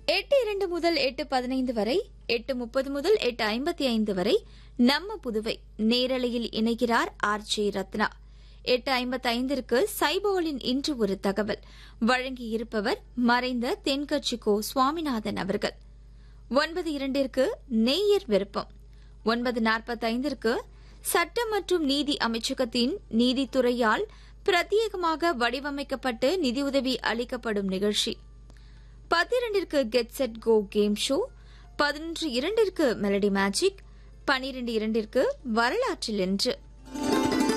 எட்டு இரண்டு முதல் எட்டு பதினைந்து வரை எட்டு முப்பது முதல் எட்டு ஐம்பத்தி ஐந்து வரை நம்ம புதுவை நேரலையில் இணைகிறார் ஆர் ஜே ரத்னா எட்டு ஐம்பத்தி ஐந்திற்கு சைபோலின் இன்று ஒரு தகவல் வழங்கியிருப்பவர் மறைந்த தென்கட்சி கோ சுவாமிநாதன் அவர்கள் ஒன்பது இரண்டிற்கு நேயர் விருப்பம் ஒன்பது நாற்பத்தைந்திற்கு சட்டம் மற்றும் நீதி அமைச்சகத்தின் நீதித்துறையால் பிரத்யேகமாக வடிவமைக்கப்பட்டு நிதியுதவி அளிக்கப்படும் நிகழ்ச்சி பத்திரண்டிற்கு get set go game show பதினொன்று இரண்டிற்கு மெலடி மேஜிக் பனிரெண்டு இரண்டிற்கு வரலாற்றில் என்று